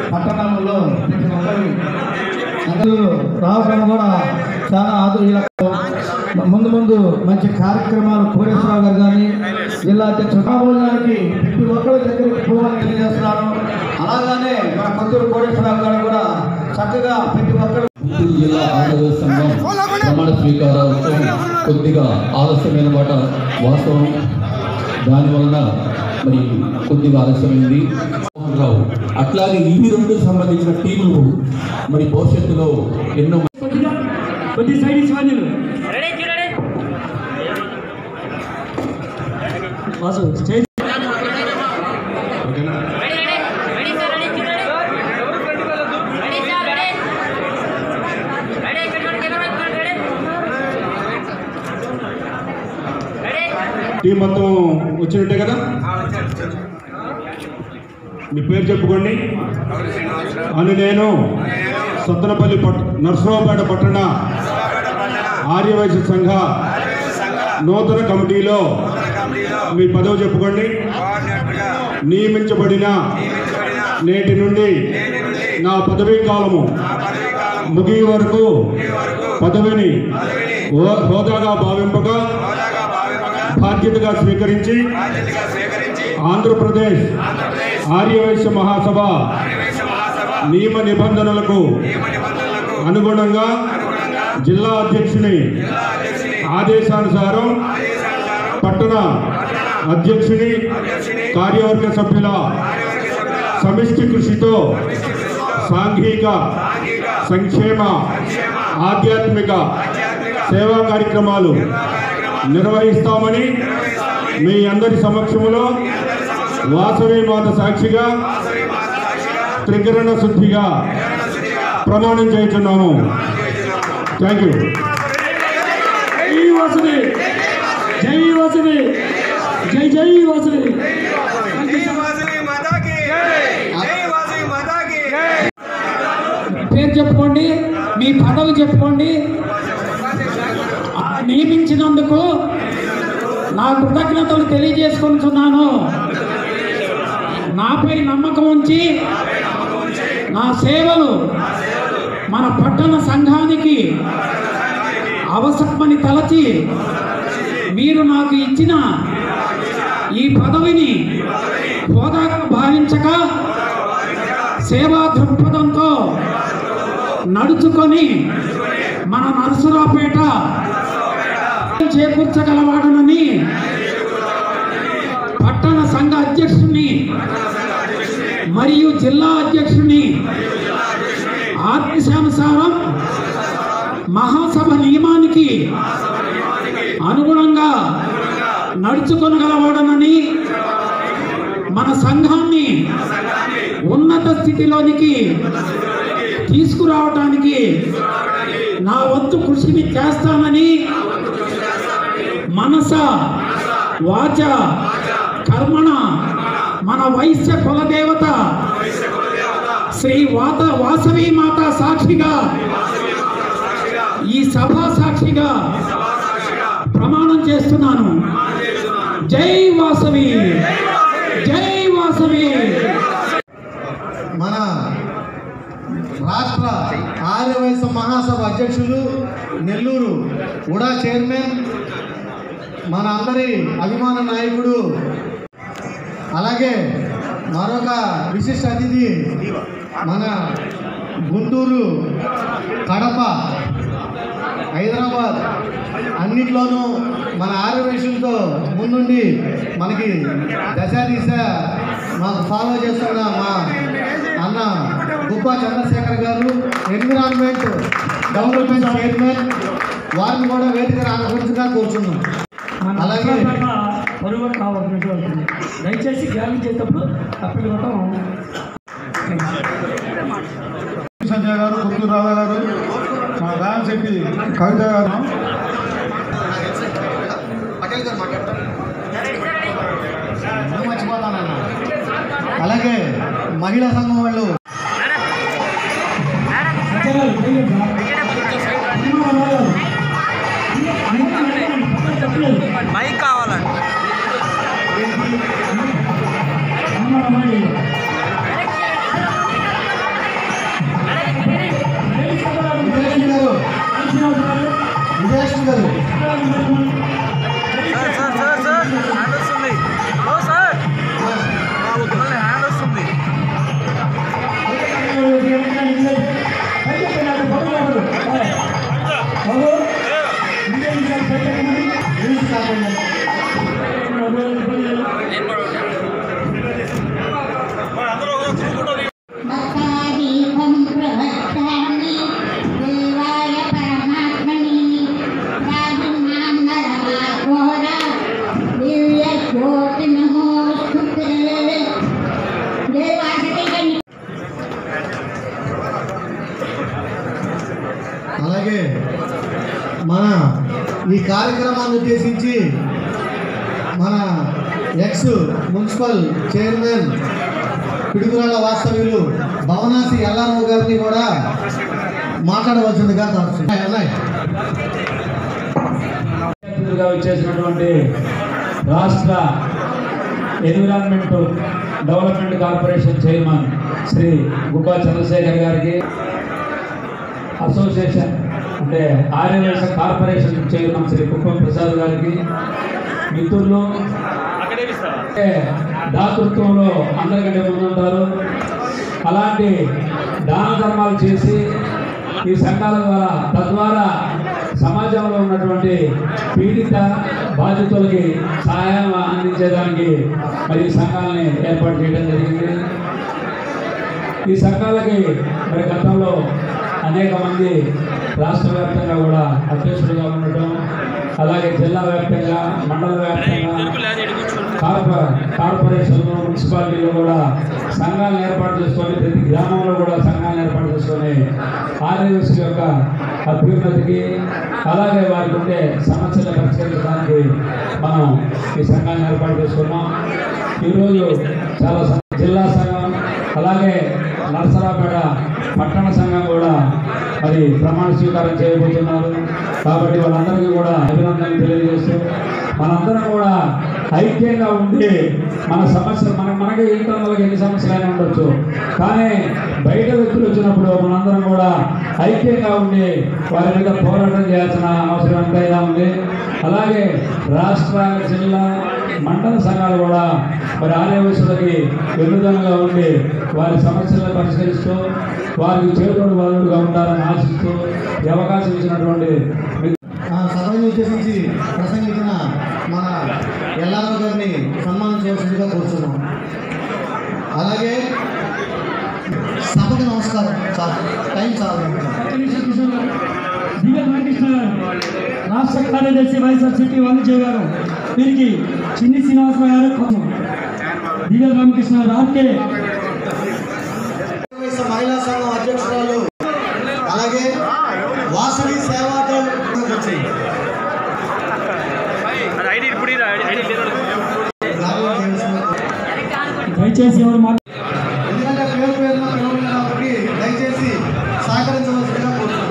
పట్టణంలో ప్రతి ఒక్కరి అందరూ రావడం కూడా చాలా ఆదోళనకు ముందు ముందు మంచి కార్యక్రమాలు కోటేశ్వరరావు గారు కానీ జిల్లా అధ్యక్షుడు రాబోయడానికి ప్రతి ఒక్కరి దగ్గరికి పోవాలని తెలియజేస్తున్నాను అలాగనే మన కొత్తూరు కోటేశ్వరరావు గారు కూడా చక్కగా ప్రతి ఒక్కరు గుంటూరు జిల్లా ఆంధ్రప్రదేశ్ సంఘం ప్రమాణ స్వీకారోత్సవం కొద్దిగా ఆలస్యమైన మాట వాస్తవం దానివలన మరి కొద్దిగా ఆలస్యమైంది రావు అట్లాగే ఈ రెండు సంబంధించిన టీములు మరి భవిష్యత్తులో ఎన్నో కొద్దిగా కొద్ది సైడ్ ఇచ్చి వాసు స్టేజ్ టీం మొత్తం వచ్చినట్టే కదా మీ పేరు చెప్పుకోండి అని నేను సత్తనపల్లి పట్ నర్సరావుపేట పట్టణ ఆర్యవైశ్య సంఘ నూతన కమిటీలో మీ పదవి చెప్పుకోండి నియమించబడిన నేటి నుండి నా పదవీ కాలము ముగియ వరకు పదవిని హో- హోదాగా భావింపగా బాధ్యతగా స్వీకరించి ఆంధ్రప్రదేశ్ ఆర్యవైశ్య మహాసభ నియమ నిబంధనలకు అనుగుణంగా జిల్లా అధ్యక్షుని ఆదేశానుసారం పట్టణ అధ్యక్షుని కార్యవర్గ సభ్యుల సమిష్టి కృషితో సాంఘిక సంక్షేమ ఆధ్యాత్మిక సేవా కార్యక్రమాలు నిర్వహిస్తామని మీ అందరి సమక్షంలో వాసవి మాత సాక్షిగా త్రికరణ శుద్ధిగా ప్రమాణం చేస్తున్నాము థ్యాంక్ యూ జై వాసుది జై వాసుది జై జై వాసుది పేరు చెప్పుకోండి మీ పదవి చెప్పుకోండి ఆ, నియమించినందుకు నా కృతజ్ఞతలు తెలియజేసుకుంటున్నాను నాపై నమ్మకం ఉంచి నా సేవలు మన పట్టణ సంఘానికి అవసరమని తలచి మీరు నాకు ఇచ్చిన ఈ పదవిని హోదాగా భావించక సేవా దృక్పథంతో నడుచుకొని మన నరసరావుపేట చేకూర్చగలవాడనని పట్టణ సంఘ అధ్యక్షుని మరియు జిల్లా అధ్యక్షుని ఆదేశానుసారం మహాసభ నియమానికి అనుగుణంగా నడుచుకొనగలవాడనని మన సంఘాన్ని ఉన్నత స్థితిలోనికి తీసుకురావటానికి నా వంతు కృషిని చేస్తానని మనస వాచ కర్మణ మన వైశ్య కులదేవత శ్రీ వాత వాసవి మాత సాక్షిగా ఈ సభా సాక్షిగా ప్రమాణం చేస్తున్నాను జై వాసవి జై వాసవి మన రాష్ట్ర ఆర్యవైశ్య మహాసభ అధ్యక్షులు నెల్లూరు ఉడా చైర్మన్ మన అందరి అభిమాన నాయకుడు అలాగే మరొక విశిష్ట అతిథి మన గుంటూరు కడప హైదరాబాద్ అన్నిట్లోనూ మన ఆర్యవైశ్యులతో ముందుండి మనకి దశ దిశ మాకు ఫాలో చేస్తున్న మా అన్న గుబ్బా చంద్రశేఖర్ గారు ఎన్విరాన్మెంట్ డెవలప్మెంట్ చైర్మన్ వారిని కూడా వేదిక రాకుండా కూర్చున్నాం అలాగే పరువు కావాల్సినట్టు అవుతుంది దయచేసి గ్యాలరీ చేసేటప్పుడు తప్పివ్వటం సంజయ్ గారు పుత్తూరు రాధా గారు మా రామశెట్టి కవిత గారు పటేల్ గారు మాట్లాడతారు మర్చిపోతానన్న అలాగే మహిళా సంఘం వాళ్ళు సత్యనారాయణ, తెలియదా? అన్నమారావు. చెప్పలేదు. మైక్ కావాలండి అన్నమారావు. అలాగే మన ఈ కార్యక్రమాన్ని ఉద్దేశించి మన ఎక్స్ మున్సిపల్ చైర్మన్ పిడుగురాళ్ళ వాస్తవ్యులు భవనాసి ఎల్లారావు గారిని కూడా మాట్లాడవలసిందిగా కోరుతున్నాను. అన్నయ్య. అతిథులుగా వచ్చేసినటువంటి రాష్ట్ర environment development corporation chairman Shri Gubba Chandrashekar గారికి అసోసియేషన్ అంటే ఆర్యవేశ కార్పొరేషన్ చైర్మన్ శ్రీ కుప్పం ప్రసాద్ గారికి మిత్రులు అంటే దాతృత్వంలో అందరికంటే ముందుంటారు అలాంటి దాన ధర్మాలు చేసి ఈ సంఘాల ద్వారా తద్వారా సమాజంలో ఉన్నటువంటి పీడిత బాధితులకి సహాయం అందించేదానికి మరి ఈ సంఘాలని ఏర్పాటు చేయడం జరిగింది ఈ సంఘాలకి మరి గతంలో అనేక మంది రాష్ట్ర వ్యాప్తంగా కూడా అధ్యక్షులుగా ఉండటం అలాగే జిల్లా వ్యాప్తంగా మండల వ్యాప్తంగా కార్ప కార్పొరేషన్లు మున్సిపాలిటీలో కూడా సంఘాలను ఏర్పాటు చేసుకొని ప్రతి గ్రామంలో కూడా సంఘాలను ఏర్పాటు చేసుకొని ఆదివాసుల యొక్క అభ్యున్నతికి అలాగే వారికి ఉండే సమస్యలు పరిష్కరించడానికి మనం ఈ సంఘాన్ని ఏర్పాటు చేసుకున్నాం ఈరోజు చాలా సం- జిల్లా సంఘం అలాగే నరసరాపేట పట్టణ సంఘం కూడా మరి ప్రమాణ స్వీకారం చేయబోతున్నారు కాబట్టి వాళ్ళందరికీ కూడా అభినందనలు తెలియజేస్తూ మనందరం కూడా ఐక్యంగా ఉండి మన సమస్యలు మన మనకి ఇంటర్నల్గా ఎన్ని సమస్యలైనా ఉండొచ్చు కానీ బయట వ్యక్తులు వచ్చినప్పుడు మనందరం కూడా ఐక్యంగా ఉండి వారి మీద పోరాటం చేయాల్సిన అవసరం ఎంతైనా ఉంది అలాగే రాష్ట్ర జిల్లా మండల సంఘాలు కూడా మరి ఆర్యవయసులకి వెన్నుదనగా ఉండి వారి సమస్యలను పరిష్కరిస్తూ వారికి చేదోడు వాదుడుగా ఉండాలని ఆశిస్తూ ఈ అవకాశం ఇచ్చినటువంటి మీ- ఆ సభను ఉద్దేశించి ప్రసంగించిన మన ఎల్లారావు గారిని సన్మానం చేయాల్సిందిగా కోరుతున్నాం అలాగే సభకు నమస్కారం చాలు టైం చాలు దివ్య వెంకటకృష్ణ గారు రాష్ట్ర కార్యదర్శి వైఎస్ఆర్సీపీ వంగజీవి గారు వీరికి చిన్ని శ్రీనివాసరావు గారు కొంచెం దివ్య రామకృష్ణ గారు ఆర్కే ఆంధ్రప్రదేశ్ మహిళా సంఘం అధ్యక్షురాలు అలాగే వాసవి సేవా దళ్ వచ్చాయి. గ్రామంలో చేయాల్సిన- దయచేసి ఎవరు మాట ఎందుకంటే పేరు పేరున పిలవలేదు కాబట్టి దయచేసి సహకరించవలసిందిగా కోరుతున్నాను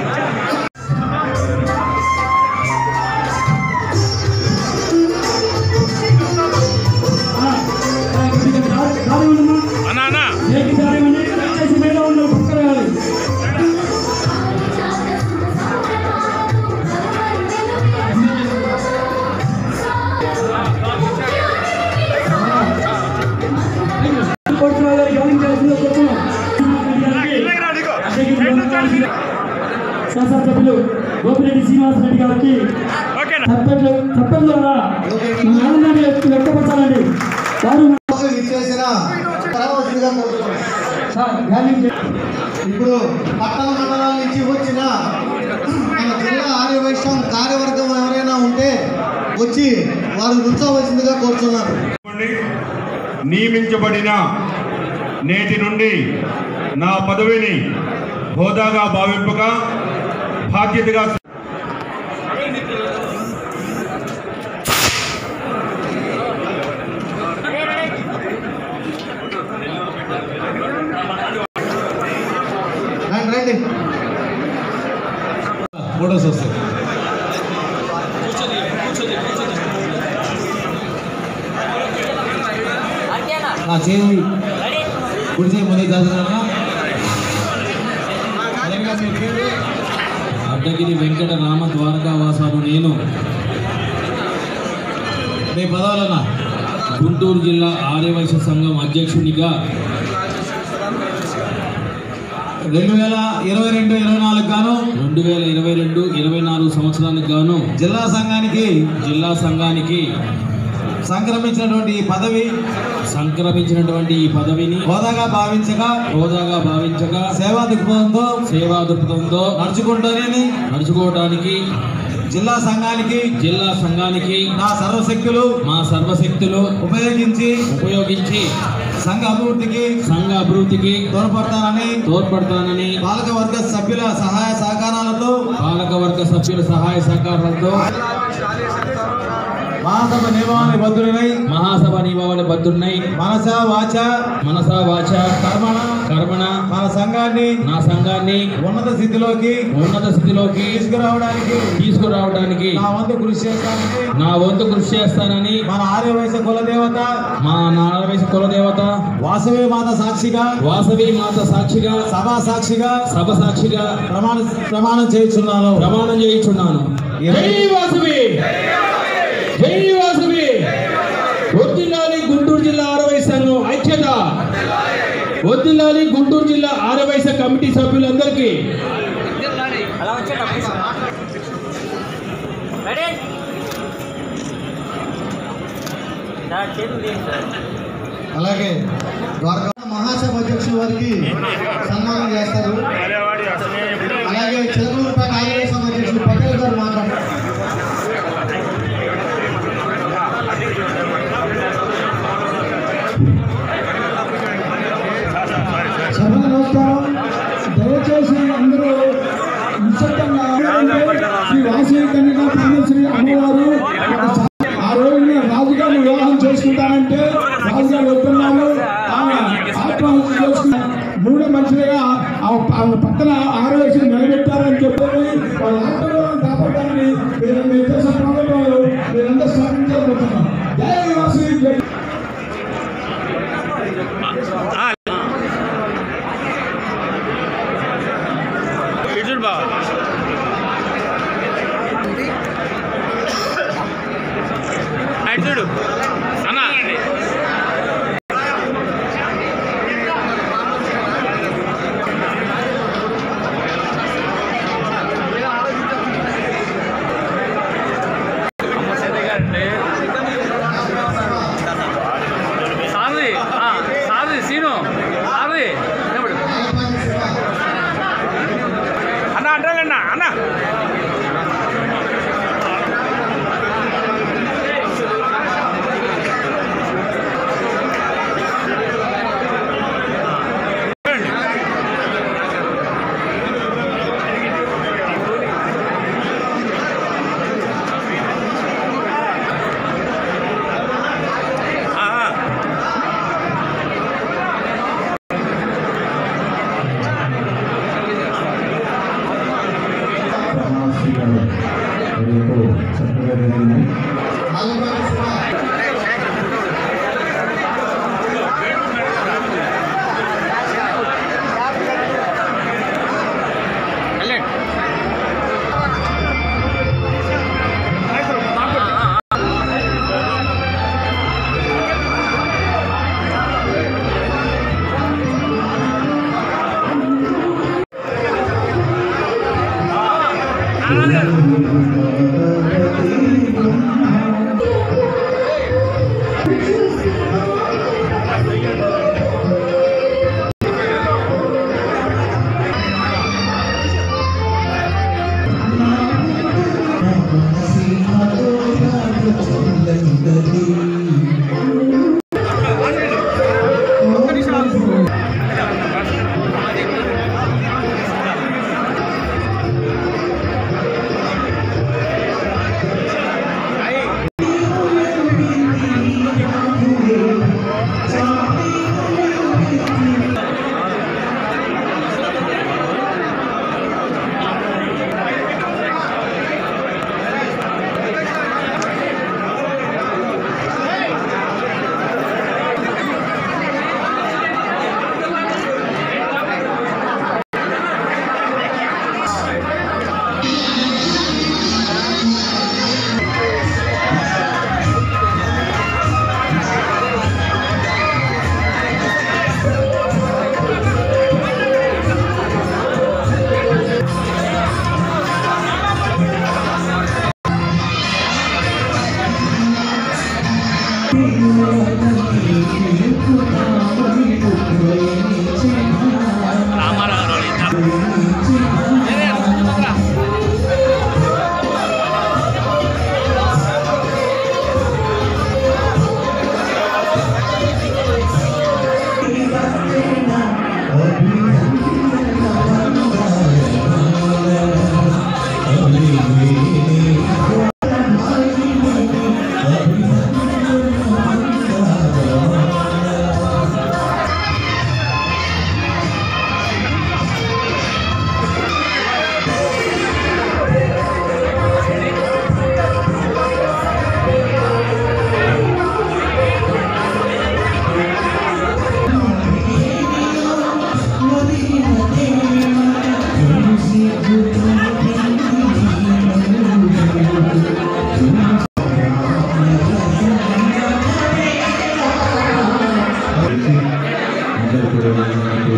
ఆ, ఆ, కొద్దిగా దారి దారి ఉండమ్మా ఏకి దారి ఇవ్వండి. దయచేసి మీద ఉన్న పక్కన రావాలి. కోరుతున్నారు గారికి గమనించాల్సిందిగా కోరుతున్నాం. శాసనసభ్యులు గోపిరెడ్డి శ్రీనివాసరెడ్డి గారికి తప్పెట్లు తప్పెట్ల ద్వారా మన ఆనందాన్ని వ్యక్త- వ్యక్తపరచాలండి వారు కోసం ఇచ్చేసిన పరామర్శిగా కోరుతున్నాను సార్ గాలి ఇప్పుడు పట్టణ మండలాల నుంచి వచ్చిన మన జిల్లా ఆర్యవైశ్యం కార్యవర్గం ఎవరైనా ఉంటే వచ్చి వారు నుంచోవలసిందిగా కోరుతున్నాను నియమించబడిన నేటి నుండి నా పదవిని హోదాగా భావింపగా బాధ్యతగా రండి రండి ఫోటోస్ వస్తాయి నా చేయి కుడి చేయి ముందుకు చదువుతున్నా అడ్డగిరి వెంకట రామ ద్వారకావాసాను నేను మీ పదాలన్నా గుంటూరు జిల్లా ఆర్యవైశ్య సంఘం అధ్యక్షునిగా రెండు వేల ఇరవై రెండు ఇరవై నాలుగు గాను రెండు వేల ఇరవై రెండు ఇరవై నాలుగు సంవత్సరానికి గాను జిల్లా సంఘానికి జిల్లా సంఘానికి సంక్రమించినటువంటి ఈ పదవి సంక్రమించినటువంటి ఈ పదవిని హోదాగా భావించగా హోదాగా భావించగా సేవా దృక్పథంతో సేవా దృక్పథంతో నడుచుకుంటానని నడుచుకోవడానికి జిల్లా సంఘానికి జిల్లా సంఘానికి నా సర్వశక్తులు మా సర్వశక్తులు ఉపయోగించి ఉపయోగించి సంఘ అభివృద్ధికి సంఘ అభివృద్ధికి తోడ్పడతానని తోడ్పడతానని పాలకవర్గ సభ్యుల సహాయ సహకారాలతో పాలకవర్గ సభ్యుల సహాయ సహకారాలతో మహాసభ నియమాన్ని బద్దులై మహాసభ నియమావళి బద్దున్నై మనస వాచ మనసా వాచ కర్మణ కర్మణ మన సంఘాన్ని నా సంఘాన్ని ఉన్నత స్థితిలోకి ఉన్నత స్థితిలోకి తీసుకురావడానికి తీసుకురావడానికి నా వంతు కృషి చేస్తానని నా వంతు కృషి చేస్తానని మన ఆర్యవైశ్య కుల దేవత మా నాడవేశ కులదేవత వాసవి మాత సాక్షిగా వాసవి మాత సాక్షిగా సభా సాక్షిగా సభ సాక్షిగా ప్రమాణ ప్రమాణం చేయించున్నాను ప్రమాణం చేయించున్నాను జై వాసవి జై వాసవి వద్దిల్లాలి గుంటూరు జిల్లా ఆరవై సంఘం ఐక్యత వద్దిల్లాలి గుంటూరు జిల్లా ఆరవైస కమిటీ సభ్యులందరికీ అలాగే ద్వారకా మహాసభ అధ్యక్షుల వారికి సన్మానం చేస్తారు అలాగే చంద్రూరుపేట ఆంధ్రప్రదేశ్ సభ అధ్యక్షులు పటేల్ గారు మాట్లాడతారు సభ నమస్కారం దయచేసి అందరూ నిశ్శబ్దంగా శ్రీ వాసవి కన్యకా పరమేశ్వరి అమ్మవారు ఒక సా- ఆ రోజున రాజుగారిని వివాహం చేసుకుంటానంటే రాజుగారు వస్తున్నారు ఆమె ఆత్మహత్య చేసుకున్న మూడో మనుషులుగా ఆ- ఆమె పక్కన ఆరోగ్య నిలబెట్టారని చెప్పి వాళ్ళ ఆత్మగౌరవం కాపాడాలని మీరు మీరు చేసిన ప్రాంతంలో మీరందరూ స్థాపించాలనుకుంటున్నాం జై వాసవి జై చూడు అన్న సారది సారది సీను సారది నిలబడు. అన్న అంటానన్నా అన్న ఆ, ఆ. వెళ్ళండి.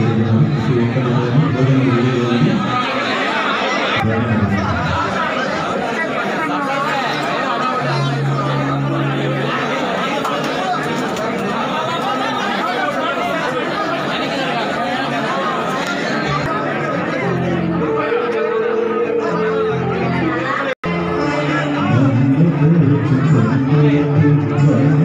తెలియజేస్తున్నాను ప్రతి ఒక్కరు భోజనం తెలియజేయాలని Thank you.